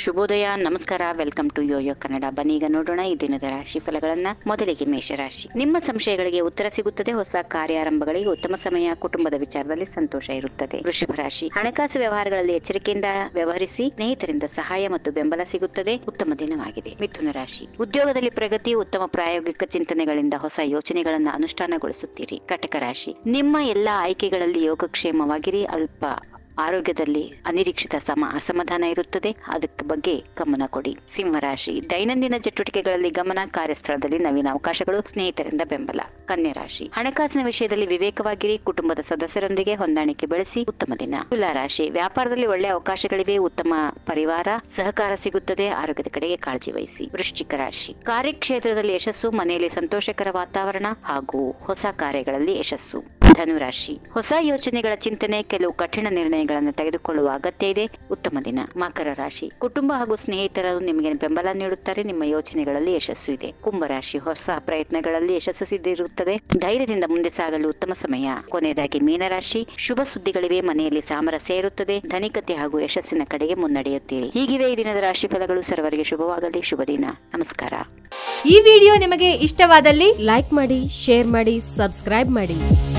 ಶುಭೋದಯ ನಮಸ್ಕಾರ welcome to Yoyo Kannada ಬನ್ನೀಗ ನೋಡೋಣ ಈ ದಿನದ ರಾಶಿ ಫಲಗಳನ್ನ ಮೊದಲಿಗೆ ಮೇಷರಾಶಿ ನಿಮ್ಮ ಸಂಶಯಗಳಿಗೆ ಉತ್ತರ ಸಿಗುತ್ತದೆ ಹೊಸ ಕಾರ್ಯಾರಂಭಗಳಿಗೆ ಉತ್ತಮ ಸಮಯ ಕುಟುಂಬದ ವಿಚಾರದಲ್ಲಿ ಸಂತೋಷ ಇರುತ್ತದೆ ವೃಷಭ ರಾಶಿ ಹಣಕಾಸು ವ್ಯವಹಾರಗಳಲ್ಲಿ ಎಚ್ಚರಿಕೆಯಿಂದ ವ್ಯವಹರಿಸಿ ಸ್ನೇಹಿತರಿಂದ ಸಹಾಯ ಮತ್ತು ಬೆಂಬಲ ಸಿಗುತ್ತದೆ ಉತ್ತಮ ದಿನವಾಗಿದೆ ಮಿಥುನ ರಾಶಿ ಉದ್ಯೋಗದಲ್ಲಿ ಪ್ರಗತಿ ಉತ್ತಮ ಪ್ರಾಯೋಗಿಕ ಚಿಂತನೆಗಳಿಂದ ಹೊಸ ಯೋಚನೆಗಳನ್ನು ಅನುಷ್ಠಾನಗೊಳಿಸುತ್ತೀರಿ ಕಟಕ ರಾಶಿ ನಿಮ್ಮ ಎಲ್ಲಾ ಆಯ್ಕೆಗಳಲ್ಲಿ ಯೋಗಕ್ಷೇಮವಾಗಿರಿ ಅಲ್ಪ ಆರೋಗ್ಯದಲ್ಲಿ ಅನಿರೀಕ್ಷಿತ ಸಮ ಅಸಮಾಧಾನ ಇರುತ್ತದೆ ಅದಕ್ಕೆ ಬಗ್ಗೆ ಗಮನ ಕೊಡಿ ಸಿಂಹರಾಶಿ ದೈನಂದಿನ ಚಟುವಟಿಕೆಗಳಲ್ಲಿ ಗಮನ ಕಾರ್ಯಸ್ಥಳದಲ್ಲಿ ನವೀನ ಅವಕಾಶಗಳು ಸ್ನೇಹಿತರಿಂದ ಬೆಂಬಲ ಕನ್ಯಾ ರಾಶಿ ಹಣಕಾಸಿನ ವಿಷಯದಲ್ಲಿ ವಿವೇಕವಾಗಿರಿ ಕುಟುಂಬದ ಸದಸ್ಯರೊಂದಿಗೆ ಹೊಂದಾಣಿಕೆ ಬೆಳೆಸಿ ಉತ್ತಮ ದಿನ ತುಲಾ ರಾಶಿ ವ್ಯಾಪಾರದಲ್ಲಿ ಒಳ್ಳೆಯ ಅವಕಾಶಗಳಿವೆ ಉತ್ತಮ ಪರಿವಾರ ಸಹಕಾರ ಸಿಗುತ್ತದೆ ಆರೋಗ್ಯದ ಕಡೆಗೆ ಕಾಳಜಿ ವಹಿಸಿ ವೃಶ್ಚಿಕ ರಾಶಿ ಕಾರ್ಯಕ್ಷೇತ್ರದಲ್ಲಿ ಯಶಸ್ಸು ಮನೆಯಲ್ಲಿ ಸಂತೋಷಕರ ವಾತಾವರಣ ಹಾಗೂ ಹೊಸ ಕಾರ್ಯಗಳಲ್ಲಿ ಯಶಸ್ಸು ಧನುರಾಶಿ ಹೊಸ ಯೋಚನೆಗಳ ಚಿಂತನೆ ಕೆಲವು ಕಠಿಣ ನಿರ್ಣಯಗಳನ್ನು ತೆಗೆದುಕೊಳ್ಳುವ ಅಗತ್ಯ ಇದೆ ಉತ್ತಮ ದಿನ ಮಕರ ರಾಶಿ ಕುಟುಂಬ ಹಾಗೂ ಸ್ನೇಹಿತರು ನಿಮಗೆ ಬೆಂಬಲ ನೀಡುತ್ತಾರೆ ನಿಮ್ಮ ಯೋಚನೆಗಳಲ್ಲಿ ಯಶಸ್ಸು ಇದೆ ಕುಂಭರಾಶಿ ಹೊಸ ಪ್ರಯತ್ನಗಳಲ್ಲಿ ಯಶಸ್ಸು ಸಿದ್ಧಿರುತ್ತದೆ ಧೈರ್ಯದಿಂದ ಮುಂದೆ ಸಾಗಲು ಉತ್ತಮ ಸಮಯ ಕೊನೆಯದಾಗಿ ಮೀನರಾಶಿ ಶುಭ ಸುದ್ದಿಗಳಿವೆ ಮನೆಯಲ್ಲಿ ಸಾಮರಸ್ಯ ಇರುತ್ತದೆ ಧನಿಕತೆ ಹಾಗೂ ಯಶಸ್ಸಿನ ಕಡೆಗೆ ಮುನ್ನಡೆಯುತ್ತೀರಿ ಹೀಗಿವೆ ಈ ದಿನದ ರಾಶಿ ಫಲಗಳು ಸರ್ವರಿಗೆ ಶುಭವಾಗಲಿ ಶುಭ ದಿನ ನಮಸ್ಕಾರ ಈ ವಿಡಿಯೋ ನಿಮಗೆ ಇಷ್ಟವಾದಲ್ಲಿ ಲೈಕ್ ಮಾಡಿ ಶೇರ್ ಮಾಡಿ ಸಬ್ಸ್ಕ್ರೈಬ್ ಮಾಡಿ